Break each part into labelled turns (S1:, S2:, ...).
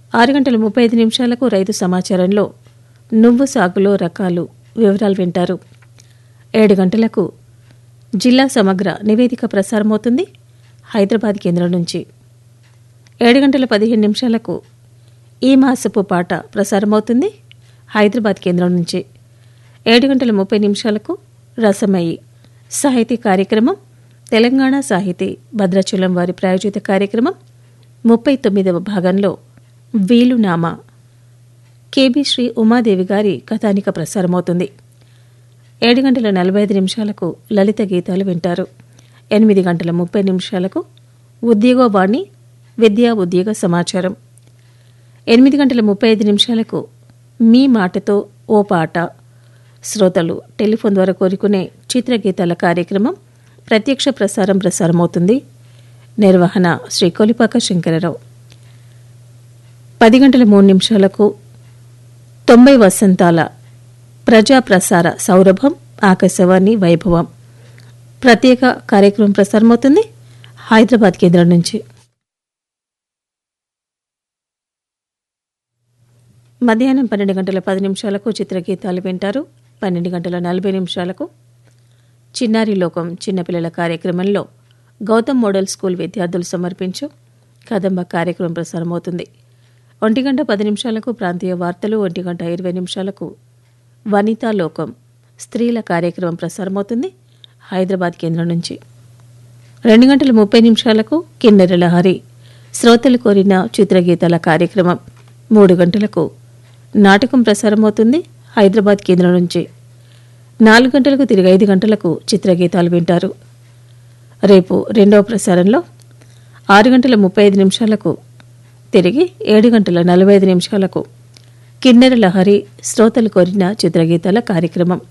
S1: ఆరు గంటల ముప్పై ఐదు నిమిషాలకు రైతు సమాచారంలో నువ్వు సాగులో రకాలు వివరాలు వింటారు ఏడు గంటలకు జిల్లా సమగ్ర నివేదిక ప్రసారమవుతుంది హైదరాబాద్ కేంద్రం నుంచి ఏడు గంటల పదిహేను నిమిషాలకు ఈ మాసపు పాట ప్రసారమవుతుంది హైదరాబాద్ కేంద్రం నుంచి ఏడు గంటల ముప్పై నిమిషాలకు రసమయి సాహితీ కార్యక్రమం తెలంగాణ సాహితీ భద్రాచలం వారి ప్రాయోజిత కార్యక్రమం ముప్పై తొమ్మిదవ భాగంలో వీలునామా కేబీ శ్రీ ఉమాదేవి గారి కథానిక ప్రసారమవుతుంది ఏడు గంటల నలభై ఐదు నిమిషాలకు లలిత గీతాలు వింటారు ఎనిమిది గంటల ముప్పై నిమిషాలకు ఉద్యోగవాణి విద్యా ఉద్యోగ సమాచారం ఎనిమిది గంటల ముప్పై ఐదు నిమిషాలకు మీ మాటతో ఓ పాట శ్రోతలు టెలిఫోన్ ద్వారా కోరుకునే చిత్రగీతాల కార్యక్రమం ప్రత్యక్ష ప్రసారం ప్రసారమవుతుంది నిర్వహణ శ్రీ కొలిపాక శంకరరావు పది గంటల మూడు నిమిషాలకు తొంభై వసంతాల ప్రజా ప్రసార సౌరభం ఆకాశవాణి వైభవం ప్రత్యేక కార్యక్రమం ప్రసారమవుతుంది హైదరాబాద్ కేంద్రం నుంచి మధ్యాహ్నం పన్నెండు గంటల పది నిమిషాలకు చిత్రగీతాలు వింటారు పన్నెండు గంటల నలభై నిమిషాలకు చిన్నారి లోకం చిన్నపిల్లల కార్యక్రమంలో గౌతమ్ మోడల్ స్కూల్ విద్యార్థులు సమర్పించు కదంబ కార్యక్రమం ప్రసారమవుతుంది ఒంటి గంట పది నిమిషాలకు ప్రాంతీయ వార్తలు ఒంటి గంట ఇరవై నిమిషాలకు వనితా లోకం స్త్రీల కార్యక్రమం ప్రసారమవుతుంది హైదరాబాద్ కేంద్రం నుంచి రెండు గంటల ముప్పై నిమిషాలకు కిన్నెర లహరి శ్రోతలు కోరిన చిత్రగీతాల కార్యక్రమం మూడు గంటలకు నాటకం ప్రసారమవుతుంది హైదరాబాద్ కేంద్రం నుంచి నాలుగు గంటలకు తిరిగి ఐదు గంటలకు చిత్రగీతాలు వింటారు రేపు రెండవ ప్రసారంలో ఆరు గంటల ముప్పై ఐదు నిమిషాలకు తిరిగి ఏడు గంటల నలభై ఐదు నిమిషాలకు కిన్నెర లహరి శ్రోతలు కోరిన చిత్రగీతాల కార్యక్రమం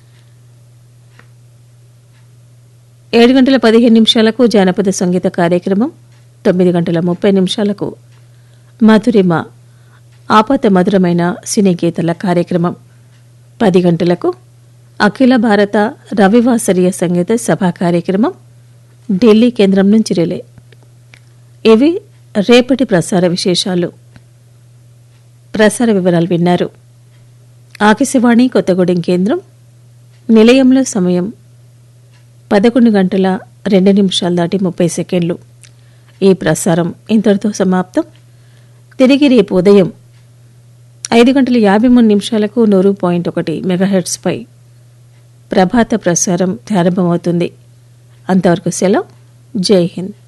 S1: ఏడు గంటల పదిహేను నిమిషాలకు జానపద సంగీత కార్యక్రమం తొమ్మిది గంటల ముప్పై నిమిషాలకు మధురిమ ఆపత మధురమైన సినీ గీతల కార్యక్రమం పది గంటలకు అఖిల భారత రవివాసరీయ సంగీత సభా కార్యక్రమం ఢిల్లీ కేంద్రం నుంచి రిలే ఇవి రేపటి ప్రసార విశేషాలు ప్రసార వివరాలు విన్నారు ఆకాశవాణి కొత్తగూడెం కేంద్రం నిలయంలో సమయం పదకొండు గంటల రెండు నిమిషాలు దాటి ముప్పై సెకండ్లు ఈ ప్రసారం ఇంతటితో సమాప్తం తిరిగి రేపు ఉదయం ఐదు గంటల యాభై మూడు నిమిషాలకు నూరు పాయింట్ ఒకటి మెగాహెట్స్పై ప్రభాత ప్రసారం ప్రారంభమవుతుంది అంతవరకు సెలవు జై హింద్